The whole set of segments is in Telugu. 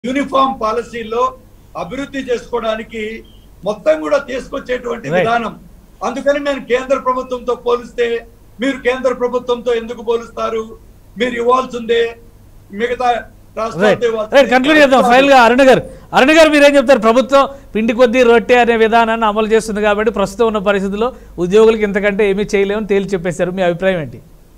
యూనిఫామ్ పాలసీలో అభివృద్ధి చేసుకోవడానికి మొత్తం కూడా తీసుకొచ్చేటువంటి Right. విధానం అందుకని నేను కేంద్ర ప్రభుత్వంతో పోలిస్తే మీరు కేంద్ర ప్రభుత్వంతో ఎందుకు పోలుస్తారు మీరు ఇవ్వాల్సిందే మిగతా రైట్ రాష్ట్రాలతో రైట్ కంక్లూడ్ చేద్దాం ఫైనల్ గా అరుణ్ గారు అరుణ్ గారు మీరేం చెప్తారు ప్రభుత్వం పిండి కొద్దీ రొట్టె అనే విధానాన్ని అమలు చేస్తుంది కాబట్టి ప్రస్తుతం ఉన్న పరిస్థితుల్లో ఉద్యోగులకు ఇంతకంటే ఏమీ చేయలేమని తేల్చి చెప్పేశారు మీ అభిప్రాయం ఏంటి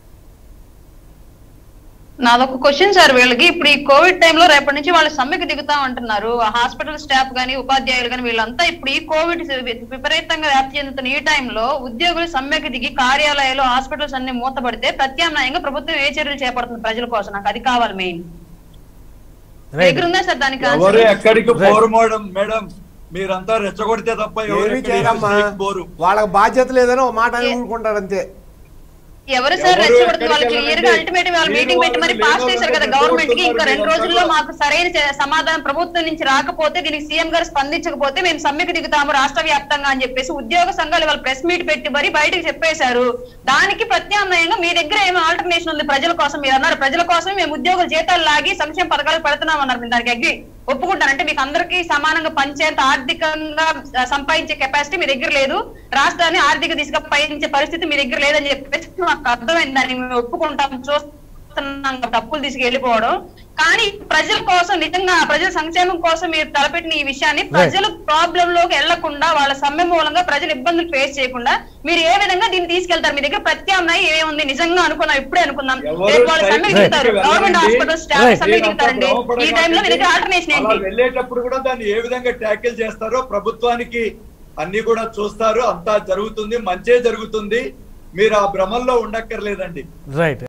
నాదొక క్వశ్చన్ సార్ వీళ్ళకి ఇప్పుడు ఈ కోవిడ్ టైంలో రేపటి నుంచి వాళ్ళు సమ్మెకి దిగుతా అంటున్నారు ఆ హాస్పిటల్ స్టాఫ్ గానీ ఉపాధ్యాయులు గానీ వీళ్ళంతా ఇప్పుడు ఈ కోవిడ్ విపరీతంగా వ్యాప్తి చెందుతున్న ఈ టైంలో ఉద్యోగులు సమ్మెకి దిగి కార్యాలయాలు హాస్పిటల్స్ అన్ని మూతపడితే ప్రత్యామ్నాయంగా ప్రభుత్వం ఏ చర్యలు చేపడుతుంది ప్రజల కోసం నాకు అది కావాలి మెయిన్ రైట్ దగ్గర ఉందా సార్ దానికి ఎవరు ఆన్సర్ ఎక్కడికి Right. పోరు మేడం మేడం మీరంతా రెచ్చగొడితే తప్ప ఎవరు ఏమీ ఎక్కడికి చేయరమ్మా strike పోరు వాళ్ళకి బాధ్యత లేదని ఒక మాట అని ఊరుకుంటారు అంతే ఎవరు సార్ ఎవరు రెచ్చగొడుతుంది వాళ్ళు ఎక్కడికి క్లియర్ గా వెళ్ళండి. అల్టిమేట్ వాళ్ళు మీరు మీటింగ్ పెట్టి మరి వాళ్ళని పాస్ లేని చేశారు కదా వాళ్ళని గవర్నమెంట్ కి ఇంకా రెండు రెచ్చగొడుతున్నారు రోజుల్లో మీరంతా. మాకు సరైన చే- సమాధానం ప్రభుత్వం నుంచి రాకపోతే దీనికి సీఎం గారు స్పందించకపోతే మేము సమ్మెకు దిగుతాము రాష్ట్ర వ్యాప్తంగా అని చెప్పేసి ఉద్యోగ సంఘాలు వాళ్ళు ప్రెస్ మీట్ పెట్టి మరి బయటకు చెప్పేశారు దానికి ప్రత్యామ్నాయంగా మీ దగ్గర ఏమో ఆల్టర్నేషన్ ఉంది ప్రజల కోసం మీరు అన్నారు ప్రజల కోసం మేము ఉద్యోగుల జీతాలు లాగి సంక్షేమ పథకాలు పెడుతున్నాం అన్నారు మీరు దానికి అగ్రి ఒప్పుకుంటాను అంటే మీకు అందరికీ సమానంగా పంచేంత ఆర్థికంగా ఆ, సంపాదించే కెపాసిటీ మీ దగ్గర లేదు రాష్ట్రాన్ని ఆర్థిక దిశగా పయనించే పరిస్థితి మీ దగ్గర లేదని చెప్పేసి మాకు అర్థమైంది దాన్ని మేము ఒప్పుకుంటాం చూస్తున్నాం కాబట్టి అప్పులు తీసుకు వెళ్ళిపోవడం కానీ ప్రజల కోసం నిజంగా ప్రజల సంక్షేమం కోసం మీరు తలపెట్టిన ఈ విషయాన్ని ప్రజలు ప్రాబ్లం లోకి వెళ్లకుండా వాళ్ళ సమ్మె మూలంగా ప్రజలు ఇబ్బందులు ఫేస్ చేయకుండా మీరు ఏ విధంగా దీన్ని తీసుకెళ్తారు మీ దగ్గర ప్రత్యామ్నాయం ఏముంది నిజంగా అనుకున్నాం ఇప్పుడే అనుకుందాం ఎవరు రేపు వాళ్ళు సమ్మె సైనికులు దిగుతారు వెళ్ళండి. Government hospital staff Right. సమ్మె మీరంతా దిగుతారండి ఈ భ్రమపడకండి. టైంలో మీ దగ్గర ఆల్టర్నేషన్ అలా ఏంటి వెళ్ళేటప్పుడు కూడా దాన్ని ఏ విధంగా ట్యాకిల్ చేస్తారో ప్రభుత్వానికి అన్ని కూడా చూస్తారు అంతా జరుగుతుంది మంచే జరుగుతుంది మీరు ఆ భ్రమంలో ఉండక్కర్లేదండి రైట్